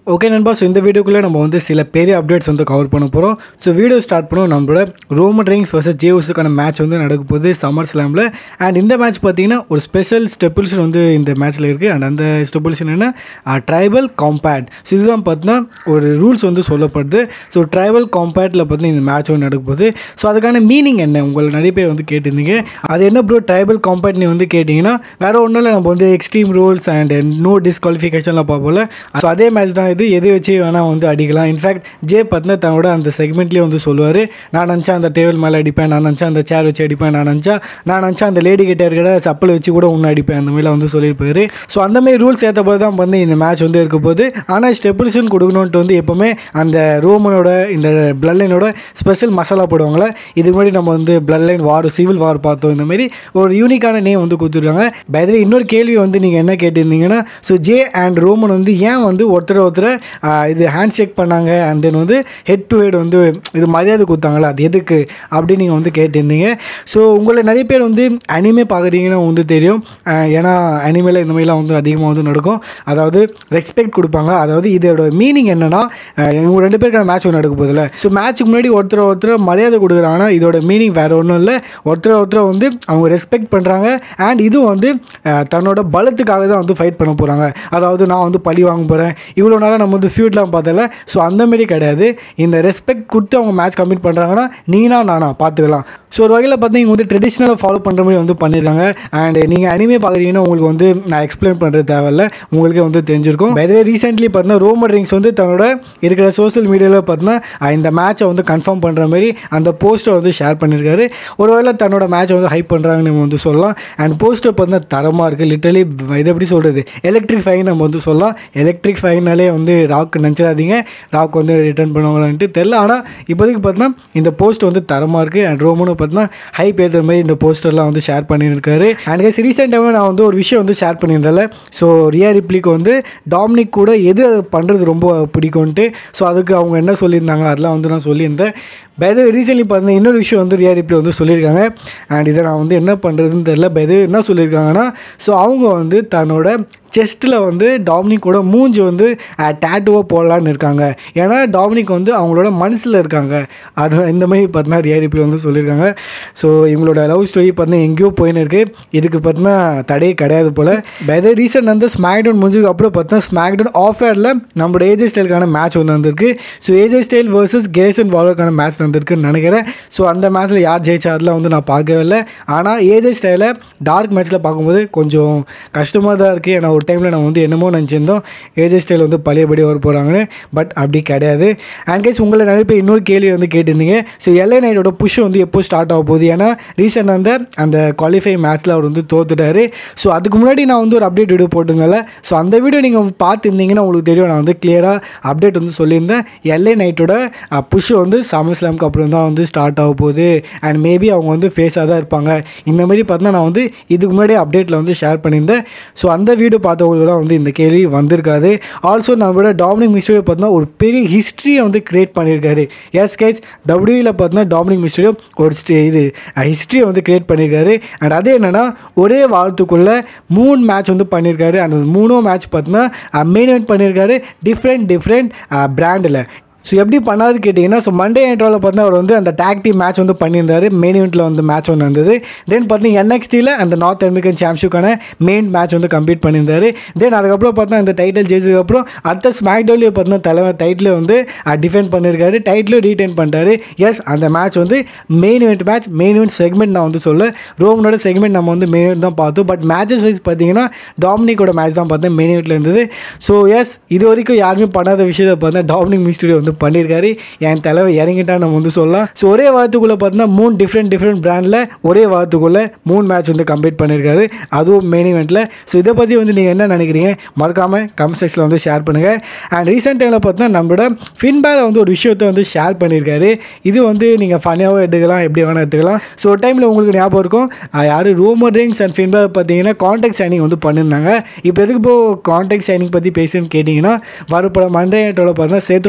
okay நண்பா so இந்த வீடியோக்குள்ளே நம்ம வந்து சில பெரிய அப்டேட்ஸ் வந்து கவர் பண்ண போகிறோம் ஸோ வீடியோ ஸ்டார்ட் பண்ணுவோம் நம்மளோட ரோமன் ரிங்ஸ் வர்சஸ் ஜேவுஸுக்கான மேட்ச் வந்து நடக்க போகுது சம்மர் ஸ்லாமில் அண்ட் இந்த மேட்ச் பார்த்தீங்கன்னா ஒரு ஸ்பெஷல் ஸ்டெப்புல்ஷன் வந்து இந்த மேட்ச்சில் இருக்குது அண்ட் அந்த ஸ்டெப்புல்ஷன் என்ன ட்ரைபல் காம்பேட் ஸோ இதுதான் பார்த்தீங்கன்னா ஒரு ரூல்ஸ் வந்து சொல்லப்படுது ஸோ ட்ரைபல் காம்பேட்டில் பார்த்தீங்கன்னா இந்த மேட்ச் வந்து நடக்க போகுது ஸோ அதுக்கான மீனிங் என்ன உங்களை நிறைய பேர் வந்து கேட்டிருந்தீங்க அது என்ன ப்ரோ ட்ரைபல் காம்பேட் நீ வந்து கேட்டிங்கன்னா வேறு ஒன்றும் இல்லை நம்ம வந்து எக்ஸ்ட்ரீம் ரூல்ஸ் அண்ட் நோ டிஸ்குவாலிஃபிகேஷன்லாம் பார்ப்போம்ல ஸோ அதே மேட்ச் தான் இது எது வச்சு வேணால் வந்து அடிக்கலாம் இன்ஃபேக்ட் ஜே பார்த்தா தன்னோட அந்த செக்மெண்ட்லேயே வந்து சொல்லுவார் நான் நினச்சா அந்த டேபிள் மேலே அடிப்பேன் நான் நினச்சா அந்த சேர் வச்சு அடிப்பேன் நான் நினச்சா நான் நினச்சா அந்த லேடி கிட்ட இருக்கிற சப்பல் வச்சு கூட ஒன்று அடிப்பேன் அந்த மாதிரிலாம் வந்து சொல்லியிருப்பாரு ஸோ அந்த மாதிரி ரூல்ஸ் ஏற்ற போது தான் வந்து இந்த மேட்ச் வந்து இருக்க போது ஆனால் ஸ்டெபிலிஷன் கொடுக்கணுன்ட்டு வந்து எப்போவுமே அந்த ரோமனோட இந்த பிளட் லைனோட ஸ்பெஷல் மசாலா போடுவாங்களே இதுக்கு முன்னாடி நம்ம வந்து blood line war civil war பார்த்தோம் இந்த மாதிரி ஒரு யூனிக்கான நேம் வந்து கொடுத்துருக்காங்க பயத்தில் இன்னொரு கேள்வி வந்து நீங்கள் என்ன கேட்டிருந்தீங்கன்னா ஸோ ஜே அண்ட் ரோமன் வந்து ஏன் வந்து ஒருத்தர் ஒருத்தர் இது ஹேண்ட் ஷேக் பண்ணாங்க அண்ட் தென் வந்து ஹெட் டு ஹெட் வந்து இது மரியாதை கொடுத்தாங்களா அது எதுக்கு அப்படின்னு நீங்கள் வந்து கேட்டிருந்தீங்க ஸோ உங்களை நிறைய பேர் வந்து அனிமே பார்க்குறீங்கன்னா வந்து தெரியும் அஹ் ஏன்னா அனிமேல இந்த மாதிரிலாம் வந்து அதிகமாக வந்து நடக்கும் அதாவது ரெஸ்பெக்ட் கொடுப்பாங்க அதாவது இதோட மீனிங் என்னன்னா அஹ் இவங்க ரெண்டு பேருக்கான மேட்ச் ஒன்று நடக்க போதில்ல ஸோ மேட்ச்சுக்கு முன்னாடி ஒருத்தர் ஒருத்தர் மரியாதை கொடுக்குறாங்கன்னா இதோட மீனிங் வேறு ஒன்றும் இல்லை ஒருத்தர் ஒருத்தர் வந்து அவங்க ரெஸ்பெக்ட் பண்ணுறாங்க அண்ட் இதுவும் வந்து அஹ் தன்னோட பலத்துக்காக தான் வந்து ஃபைட் பண்ண போகிறாங்க அதாவது நான் வந்து பழி வாங்க போகிறேன் இவ்வளோ நாளாக நம்ம வந்து ஃபியூட்லாம் பார்த்தல ஸோ அந்த மாதிரி கிடையாது இந்த ரெஸ்பெக்ட் கொடுத்து அவங்க மேட்ச் கம்ப்ளீட் பண்ணுறாங்கன்னா நீனா நானா பார்த்துக்கலாம் ஸோ ஒரு வகையில் பார்த்தீங்கன்னா இவங்க வந்து ட்ரெடிஷ்னலாக ஃபாலோ பண்ணுற மாதிரி வந்து பண்ணியிருக்காங்க அண்ட் நீங்கள் அனிமே பார்க்குறீங்கன்னா உங்களுக்கு வந்து நான் எக்ஸ்பிளைன் பண்ணுறது தேவையில்ல உங்களுக்கே வந்து தெரிஞ்சிருக்கும் பை ரீசெண்ட்லி பார்த்தீங்கன்னா ரோமன் ரிங்ஸ் வந்து தன்னோட இருக்கிற சோஷியல் மீடியாவில் பார்த்தீங்கன்னா இந்த மேட்சை வந்து கன்ஃபார்ம் பண்ணுற மாதிரி அந்த போஸ்டரை வந்து ஷேர் பண்ணியிருக்காரு ஒருவேளை தன்னோட மேட்சை வந்து ஹைப் பண்ணுறாங்கன்னு நம்ம வந்து சொல்லலாம் அண்ட் போஸ்டர் பார்த்தீங்கன்னா தரமாக இருக்குது லிட்டரலி இது எப்படி சொல்கிறது எலக்ட்ரிக் ஃபைன் நம்ம வந்து சொல்லலாம் எலக்ட்ரிக் ஃபைனாலே வந்து ராக் நினச்சிடாதீங்க ராக் வந்து ரிட்டர்ன் பண்ணுவாங்களான்ட்டு தெரில ஆனால் இப்போதைக்கு பார்த்தீங்கன்னா இந்த போஸ்ட் வந்து தரமாக இருக்குது அண்ட் ரோமனும் பார்த்தீங்கன்னா ஹைப் ஏற்றுற மாதிரி இந்த போஸ்டர்லாம் வந்து ஷேர் பண்ணியிருக்காரு அண்ட் கைஸ் ரீசெண்டாகவே நான் வந்து ஒரு விஷயம் வந்து ஷேர் பண்ணியிருந்தேன்ல ஸோ ரியா ரிப்ளிக்கு வந்து டாமினிக் கூட எது பண்ணுறது ரொம்ப பிடிக்கும்ன்ட்டு ஸோ அதுக்கு அவங்க என்ன சொல்லியிருந்தாங்க அதெல்லாம் வந்து நான் சொல்லியிருந்தேன் பைது ரீசென்ட்லி பார்த்தீங்கன்னா இன்னொரு விஷயம் வந்து ரியா ரிப்ளி வந்து சொல்லியிருக்காங்க அண்ட் இதை நான் வந்து என்ன பண்ணுறதுன்னு தெரில பைது என்ன சொல்லியிருக்காங்கன்னா ஸோ அவங்க வந்து தன்னோட செஸ்ட்டில் வந்து டாமினிக்கோட மூஞ்சி வந்து டேட்டுவாக போடலான்னு இருக்காங்க ஏன்னா டாமினிக் வந்து அவங்களோட மனசில் இருக்காங்க அது இந்த மாதிரி பார்த்தீங்கன்னா ரியா ரிப்ளி வந்து சொல்லியிருக்காங்க ஸோ இவங்களோட லவ் ஸ்டோரி பார்த்தீங்கன்னா எங்கேயோ போயின்னு இருக்குது இதுக்கு பார்த்தீங்கன்னா தடையே கிடையாது போல் பைது ரீசெண்ட் வந்து ஸ்மாக்டவுன் முடிஞ்சதுக்கு அப்புறம் பார்த்தீங்கன்னா ஸ்மாக்டவுன் ஆஃபரில் நம்மளோட ஏஜே ஸ்டைலுக்கான மேட்ச் ஒன்று வந்திருக்கு so AJ Styles versus Grayson வாலருக்கான மேட்ச் வந்திருக்குன்னு நினைக்கிறேன் ஸோ அந்த மேட்ச்சில் யார் ஜெயிச்சா அதெல்லாம் வந்து நான் பார்க்கவே இல்லை ஆனால் ஏஜே ஸ்டைலை டார்க் மேட்ச்சில் பார்க்கும்போது கொஞ்சம் கஷ்டமாக தான் இருக்குது ஏன்னா ஒரு டைமில் நம்ம வந்து என்னமோ நினச்சிருந்தோம் ஏஜே ஸ்டைல் வந்து பழையபடி வர போகிறாங்கன்னு பட் அப்படி கிடையாது அண்ட் கேஸ் உங்களை நிறைய பேர் இன்னொரு கேள்வி வந்து கேட்டிருந்தீங்க ஸோ எல்ஏ நைட்டோட புஷ் வந்து எப்போ ஸ்டார்ட் ஆக போகுது ஏன்னா ரீசெண்ட் அந்த அந்த குவாலிஃபை மேட்ச்சில் அவர் வந்து தோத்துட்டாரு ஸோ அதுக்கு முன்னாடி நான் வந்து ஒரு அப்டேட் வீடியோ போட்டிருந்தேன்ல ஸோ அந்த வீடியோ நீங்கள் பார்த்துருந்தீங்கன்னா உங்களுக்கு தெரியும் நான் வந்து கிளியராக அப்டேட் வந்து சொல்லியிருந்தேன் எல்ஏ நைட்டோட புஷ் வந்து சமர் ஸ்லாம்க்கு அப்புறம் தான் வந்து ஸ்டார்ட் ஆக போகுது அண்ட் மேபி அவங்க வந்து ஃபேஸாக தான் இருப்பாங்க இந்த மாதிரி பார்த்தா நான் வந்து இதுக்கு முன்னாடி அப்டேட்டில் வந்து ஷேர் பண்ணியிருந்தேன் ஸோ அந்த வீடியோ பார்த்தவங்களுக்குலாம் வந்து இந்த கேள்வி வந்திருக்காது ஆல்சோ நம்மளோட டாமினிக் மிஸ்டரியோ பார்த்தீங்கன்னா ஒரு பெரிய ஹிஸ்ட்ரியை வந்து கிரியேட் பண்ணியிருக்காரு எஸ் கைஸ் டபிள்யூவில் பார்த்தீங்கன்னா டாமினிக் மிஸ்டரியோ ஒரு ஸ்டே இது ஹிஸ்ட்ரியை வந்து கிரியேட் பண்ணியிருக்காரு அண்ட் அது என்னென்னா ஒரே வாரத்துக்குள்ளே மூணு மேட்ச் வந்து பண்ணியிருக்காரு அண்ட் அந்த மூணும் மேட்ச் பார்த்தீங்கன்னா மெயின் event பண்ணியிருக்காரு டிஃப்ரெண்ட் டிஃப்ரெண்ட் பிராண்டில் ஸோ எப்படி பண்ணாரு கேட்டிங்கன்னா ஸோ மண்டே நைட்ரோவில் பார்த்தா அவர் வந்து அந்த டேக் டீம் மேட்ச் வந்து பண்ணியிருந்தார் மெயின் இவெண்ட்டில் வந்து மேட்ச் ஒன்று இருந்தது தென் பார்த்தீங்கன்னா என்எக்ஸ்டியில் அந்த நார்த் அமெரிக்கன் சாம்பியன்ஷிப்கான மெயின் மேட்ச் வந்து கம்ப்ளீட் பண்ணியிருந்தார் தென் அதுக்கப்புறம் பார்த்தா இந்த டைட்டில் ஜெயிச்சதுக்கப்புறம் அடுத்த ஸ்மாக் டவுன்லேயே பார்த்தீங்கன்னா தலைவர் டைட்டில் வந்து டிஃபெண்ட் பண்ணியிருக்காரு டைட்டிலும் ரீட்டைன் பண்ணிட்டாரு எஸ் அந்த மேட்ச் வந்து main event match main event segment நான் வந்து சொல்ல ரோமனோட செக்மெண்ட் நம்ம வந்து மெயின் இவெண்ட் தான் பார்த்தோம் பட் மேட்சஸ் வைஸ் பார்த்தீங்கன்னா டாமினிக்கோட மேட்ச் தான் பார்த்தேன் மெயின் இவெண்ட்டில் இருந்தது ஸோ எஸ் இது வரைக்கும் யாருமே பண்ணாத விஷயத்தை பார்த்தா டாமினிக் மிஸ்டூடியோ வந்து பண்ணியிருக்காரு என் தலைவர் இறங்கிட்டா நம்ம வந்து சொல்லலாம் ஸோ ஒரே வாரத்துக்குள்ளே பார்த்தீங்கன்னா மூணு டிஃப்ரெண்ட் டிஃப்ரெண்ட் பிராண்டில் ஒரே வாரத்துக்குள்ளே மூணு மேட்ச் வந்து கம்ப்ளீட் பண்ணியிருக்காரு அதுவும் மெயின் இவெண்ட்டில் ஸோ இதை பற்றி வந்து நீங்கள் என்ன நினைக்கிறீங்க மறக்காமல் கமெண்ட் செக்ஷனில் வந்து ஷேர் பண்ணுங்கள் அண்ட் ரீசெண்ட் டைமில் பார்த்தீங்கன்னா நம்மளோட ஃபின்பேல வந்து ஒரு விஷயத்தை வந்து ஷேர் பண்ணியிருக்காரு இது வந்து நீங்கள் ஃபனியாகவும் எடுத்துக்கலாம் எப்படி வேணால் எடுத்துக்கலாம் ஸோ ஒரு டைமில் உங்களுக்கு ஞாபகம் இருக்கும் யார் ரூமர் ரிங்ஸ் அண்ட் ஃபின்பேல் பார்த்தீங்கன்னா கான்டாக்ட் சைனிங் வந்து பண்ணியிருந்தாங்க இப்போ எதுக்கு இப்போ கான்டாக்ட் சைனிங் பற்றி பேசுன்னு கேட்டிங்கன்னா வரப்போகிற மண்டே நைட்டோட பார்த்தீங்கன்னா செத்ரான்ஸ்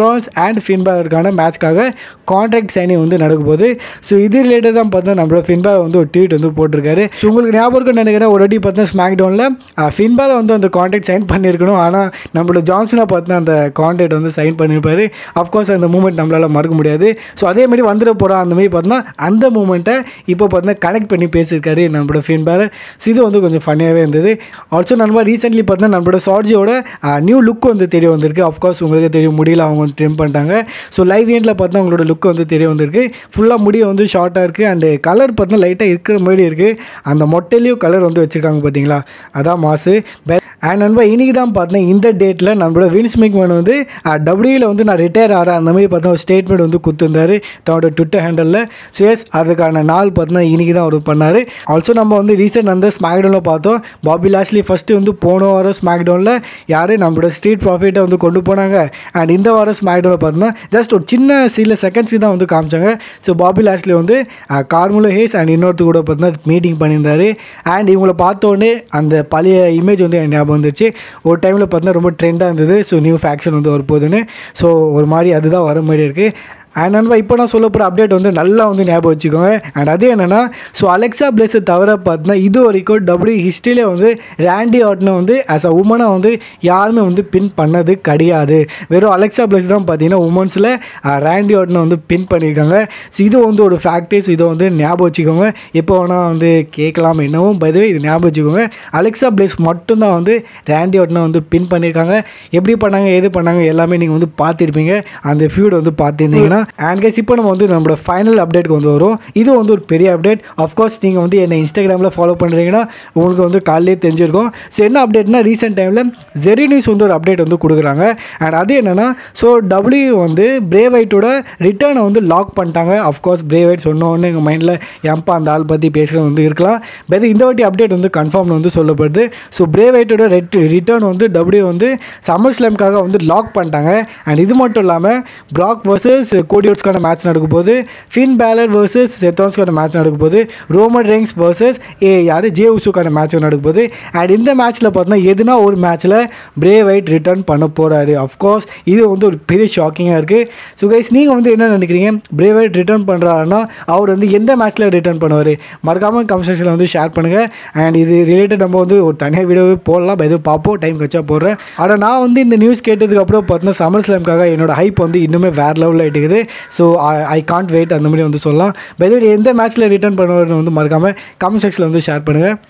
அண்ட் ஃபின்பேலருக்கான மேட்ச்க்காக கான்ட்ராக்ட் சைனிங் வந்து நடக்க போகுது ஸோ இது ரிலேட்டட் தான் பார்த்தா நம்மளோட ஃபின்பேல் வந்து ஒரு ட்வீட் வந்து போட்டிருக்காரு ஸோ உங்களுக்கு ஞாபகம் இருக்குன்னு நினைக்கிறேன் ஒரு வாட்டி பார்த்தா ஸ்மாக் டவுனில் ஃபின்பேல வந்து அந்த கான்ட்ராக்ட் சைன் பண்ணியிருக்கணும் ஆனால் நம்மளோட ஜான்சனை பார்த்து அந்த கான்ட்ராக்ட் வந்து சைன் பண்ணியிருப்பாரு அஃப்கோர்ஸ் அந்த மூமெண்ட் நம்மளால் மறக்க முடியாது ஸோ அதே மாதிரி வந்துட போகிறோம் அந்த மாதிரி பார்த்தோன்னா அந்த மூமெண்ட்டை இப்போ பார்த்தீங்கன்னா கனெக்ட் பண்ணி பேசியிருக்காரு நம்மளோட ஃபின்பேல ஸோ இது வந்து கொஞ்சம் ஃபன்னியாகவே இருந்தது ஆல்சோ நம்ம ரீசெண்ட்லி பார்த்தா நம்மளோட சார்ஜியோட நியூ லுக் வந்து தெரிய வந்திருக்கு அஃப்கோர்ஸ் உங்களுக்கு தெரிய முடியல அவங்க வந்து ட்ரிம் பண்ணிட்டாங்க ஸோ லைவ் எண்டில் பார்த்தா அவங்களோட லுக் வந்து தெரிய வந்திருக்கு ஃபுல்லாக முடி வந்து ஷார்ட்டாக இருக்குது அண்டு கலர் பார்த்தா லைட்டாக இருக்கிற மாதிரி இருக்குது அந்த மொட்டையிலையும் கலர் வந்து வச்சுருக்காங்க பார்த்தீங்களா அதான் மாசு அண்ட் நண்பா இன்றைக்கி தான் பார்த்தேன் இந்த டேட்டில் நம்மளோட வின்ஸ் மேக்மேன் வந்து டபிள்யூவில் வந்து நான் ரிட்டையர் ஆகிறேன் அந்த மாதிரி பார்த்தா ஒரு ஸ்டேட்மெண்ட் வந்து கொடுத்துருந்தாரு தன்னோட ட்விட்டர் ஹேண்டலில் சேஸ் அதுக்கான நாள் பார்த்தீங்கன்னா இன்றைக்கி தான் அவர் பண்ணார் ஆல்சோ நம்ம வந்து ரீசெண்ட் அந்த ஸ்மாக்டவுனில் பார்த்தோம் பாபி லாஸ்லி ஃபஸ்ட்டு வந்து போன வாரம் ஸ்மாக்டவுனில் யார் நம்மளோட ஸ்ட்ரீட் ப்ராஃபிட்டை வந்து கொண்டு போனாங்க அண்ட் இந்த வாரம் ஸ்மாக்டவுனில் பார்த்தோன்னா ஜஸ்ட் ஒரு சின்ன சில செகண்ட்ஸ்க்கு தான் வந்து காமிச்சாங்க ஸோ பாபி லாஸ்லி வந்து கார்முலோ ஹேஸ் அண்ட் இன்னொருத்தர் கூட பார்த்தீங்கன்னா மீட்டிங் பண்ணியிருந்தாரு அண்ட் இவங்கள பார்த்தோன்னே அந்த பழைய இமேஜ் வந்து எனக்கு ஞாபகம் வந்துருச்சு ஒரு டைமில் பார்த்தீங்கன்னா ரொம்ப ட்ரெண்டாக இருந்தது ஸோ நியூ ஃபேக்ஷன் வந்து வரப்போகுதுன்னு ஸோ ஒரு மாதிரி அதுதான் வர மாதிரி இருக்குது அண்ட் நண்பா இப்போ நான் சொல்ல போகிற அப்டேட் வந்து நல்லா வந்து ஞாபகம் வச்சுக்கோங்க அண்ட் அது என்னென்னா ஸோ அலெக்ஸா பிளேஸை தவிர பார்த்தீங்கன்னா இது வரைக்கும் டபிள்யூ ஹிஸ்ட்ரியிலே வந்து ரேண்டி ஆட்னை வந்து ஆஸ் அ உமனாக வந்து யாருமே வந்து பின் பண்ணது கிடையாது வெறும் அலெக்ஸா பிளேஸ் தான் பார்த்தீங்கன்னா உமன்ஸில் ரேண்டி ஆட்னை வந்து பின் பண்ணியிருக்காங்க ஸோ இது வந்து ஒரு ஃபேக்டர்ஸ் இதை வந்து ஞாபகம் வச்சுக்கோங்க எப்போ வேணால் வந்து கேட்கலாம் என்னவும் பதவே இது ஞாபகம் வச்சுக்கோங்க அலெக்ஸா பிளேஸ் மட்டும்தான் வந்து ரேண்டி ஆட்னை வந்து பின் பண்ணியிருக்காங்க எப்படி பண்ணாங்க எது பண்ணாங்க எல்லாமே நீங்கள் வந்து பார்த்துருப்பீங்க அந்த ஃபியூட் வந்து பார்த்துருந்தீங்கன்னா அண்ட் கைஸ் இப்போ நம்ம வந்து நம்மளோட ஃபைனல் அப்டேட்க்கு வந்து வரும் இது வந்து ஒரு பெரிய அப்டேட் அஃப்கோர்ஸ் நீங்கள் வந்து என்னை இன்ஸ்டாகிராமில் ஃபாலோ பண்ணுறீங்கன்னா உங்களுக்கு வந்து காலையிலே தெரிஞ்சிருக்கும் ஸோ என்ன அப்டேட்னா ரீசெண்ட் டைமில் ஜெரி நியூஸ் வந்து ஒரு அப்டேட் வந்து கொடுக்குறாங்க அண்ட் அது என்னென்னா ஸோ டபிள்யூ வந்து பிரேவைட்டோட ரிட்டர்னை வந்து லாக் பண்ணிட்டாங்க அஃப்கோர்ஸ் பிரேவைட் சொன்னோன்னு எங்கள் மைண்டில் ஏன்பா அந்த ஆள் பற்றி பேசுகிறது வந்து இருக்கலாம் பட் இந்த வாட்டி அப்டேட் வந்து கன்ஃபார்ம் வந்து சொல்லப்படுது ஸோ பிரேவைட்டோட ரெட் ரிட்டர்ன் வந்து டபிள்யூ வந்து சம்மர் ஸ்லாம்காக வந்து லாக் பண்ணிட்டாங்க அண்ட் இது மட்டும் இல்லாமல் ப்ராக் வர்சஸ் கோடியோட்ஸ்க்கான மேட்ச் நடக்க போகுது ஃபின் பேலர் வர்சஸ் செத்தான்ஸ்க்கான மேட்ச் நடக்க போகுது ரோமன் ரெங்ஸ் வர்சஸ் ஏ யார் ஜே உசுக்கான மேட்ச் நடக்க போகுது அண்ட் இந்த மேட்ச்சில் பார்த்தீங்கன்னா எதுனா ஒரு மேட்ச்சில் பிரே வைட் ரிட்டர்ன் பண்ண போகிறாரு அஃப்கோர்ஸ் இது வந்து ஒரு பெரிய ஷாக்கிங்காக இருக்குது ஸோ கைஸ் நீங்கள் வந்து என்ன நினைக்கிறீங்க பிரே வைட் ரிட்டர்ன் பண்ணுறாருன்னா அவர் வந்து எந்த மேட்ச்சில் ரிட்டர்ன் பண்ணுவார் மறக்காமல் கமெண்ட் வந்து ஷேர் பண்ணுங்கள் அண்ட் இது ரிலேட்டட் நம்ம வந்து ஒரு தனியாக வீடியோவே போடலாம் எதுவும் பார்ப்போம் டைம் கச்சா போடுறேன் ஆனால் நான் வந்து இந்த நியூஸ் கேட்டதுக்கப்புறம் பார்த்தீங்கன்னா சம்மர் ஸ்லாம்காக என்னோட ஹைப் வந்து இன்னுமே வேறு லெவலில் ஆகிட்டுக்குது ஸோ ஐ காண்ட் வெயிட் அந்த மாதிரி வந்து சொல்லலாம் பை எந்த மேட்ச்சில் ரிட்டர்ன் பண்ணுவார்னு வந்து மறக்காமல் கமெண்ட் செக்ஷனில் வந்து ஷேர் பண்ணுங்கள்